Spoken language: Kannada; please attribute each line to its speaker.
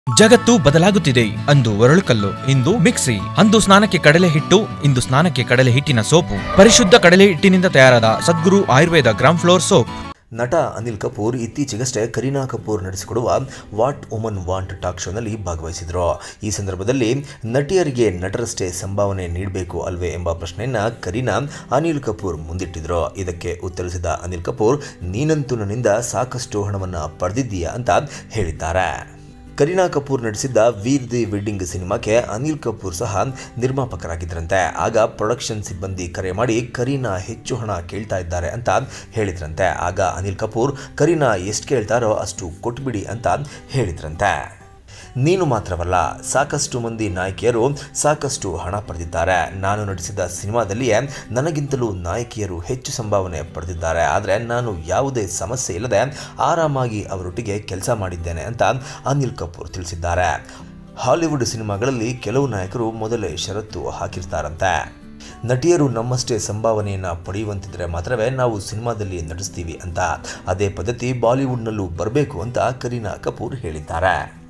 Speaker 1: ಜಗತ್ತು ಬದಲಾಗುತ್ತಿದೆ ಅಂದು ಒರಳುಕಲ್ಲು ಇಂದು ಮಿಕ್ಸಿ ಅಂದು ಸ್ನಾನಕ್ಕೆ ಕಡಲೆ ಹಿಟ್ಟು ಇಂದು ಸ್ನಾನಕ್ಕೆ ಕಡಲೆ ಹಿಟ್ಟಿನ ಸೋಪು ಪರಿಶುದ್ಧ ಕಡಲೆ ಹಿಟ್ಟಿನಿಂದ ತಯಾರಾದ Sadguru Ayurveda gram flour soap
Speaker 2: ನಟ ಅನಿಲ್ ಕಪೂರ್ ಇತ್ತೀಚೆಗಷ್ಟೇ ಕರೀನಾ ಕಪೂರ್ ನಡೆಸಿಕೊಡುವ ವಾಟ್ ವುಮನ್ ವಾಂಟ್ ಟಾಕ್ ಶೋನಲ್ಲಿ ಭಾಗವಹಿಸಿದರು ಈ ಸಂದರ್ಭದಲ್ಲಿ ನಟಿಯರಿಗೆ ನಟರಷ್ಟೇ ಸಂಭಾವನೆ ನೀಡಬೇಕು ಅಲ್ವೇ ಎಂಬ ಪ್ರಶ್ನೆಯನ್ನ ಕರೀನಾ ಅನಿಲ್ ಕಪೂರ್ ಮುಂದಿಟ್ಟಿದ್ರು ಇದಕ್ಕೆ ಉತ್ತರಿಸಿದ ಅನಿಲ್ ಕಪೂರ್ ನೀನಂತೂ ನನ್ನಿಂದ ಸಾಕಷ್ಟು ಹಣವನ್ನು ಪಡೆದಿದ್ದೀಯಾ ಅಂತ ಹೇಳಿದ್ದಾರೆ ಕರೀನಾ ಕಪೂರ್ ನಡೆಸಿದ್ದ ವೀರ್ ದಿ ವೆಡ್ಡಿಂಗ್ ಸಿನಿಮಾಕ್ಕೆ ಅನಿಲ್ ಕಪೂರ್ ಸಹ ನಿರ್ಮಾಪಕರಾಗಿದ್ದರಂತೆ ಆಗ ಪ್ರೊಡಕ್ಷನ್ ಸಿಬ್ಬಂದಿ ಕರೆ ಮಾಡಿ ಕರೀನಾ ಹೆಚ್ಚು ಹಣ ಕೇಳ್ತಾ ಇದ್ದಾರೆ ಅಂತ ಹೇಳಿದ್ರಂತೆ ಆಗ ಅನಿಲ್ ಕಪೂರ್ ಕರೀನಾ ಎಷ್ಟು ಕೇಳ್ತಾರೋ ಅಷ್ಟು ಕೊಟ್ಬಿಡಿ ಅಂತ ಹೇಳಿದ್ರಂತೆ ನೀನು ಮಾತ್ರವಲ್ಲ ಸಾಕಷ್ಟು ಮಂದಿ ನಾಯಕಿಯರು ಸಾಕಷ್ಟು ಹಣ ಪಡೆದಿದ್ದಾರೆ ನಾನು ನಟಿಸಿದ ಸಿನಿಮಾದಲ್ಲಿಯೇ ನನಗಿಂತಲೂ ನಾಯಕಿಯರು ಹೆಚ್ಚು ಸಂಭಾವನೆ ಪಡೆದಿದ್ದಾರೆ ಆದರೆ ನಾನು ಯಾವುದೇ ಸಮಸ್ಯೆ ಇಲ್ಲದೆ ಆರಾಮಾಗಿ ಅವರೊಟ್ಟಿಗೆ ಕೆಲಸ ಮಾಡಿದ್ದೇನೆ ಅಂತ ಅನಿಲ್ ಕಪೂರ್ ತಿಳಿಸಿದ್ದಾರೆ ಹಾಲಿವುಡ್ ಸಿನಿಮಾಗಳಲ್ಲಿ ಕೆಲವು ನಾಯಕರು ಮೊದಲೇ ಷರತ್ತು ಹಾಕಿರ್ತಾರಂತೆ ನಟಿಯರು ನಮ್ಮಷ್ಟೇ ಸಂಭಾವನೆಯನ್ನು ಪಡೆಯುವಂತಿದ್ರೆ ಮಾತ್ರವೇ ನಾವು ಸಿನಿಮಾದಲ್ಲಿ ನಟಿಸ್ತೀವಿ ಅಂತ ಅದೇ ಪದ್ಧತಿ ಬಾಲಿವುಡ್ನಲ್ಲೂ ಬರಬೇಕು ಅಂತ ಕರೀನಾ ಕಪೂರ್ ಹೇಳಿದ್ದಾರೆ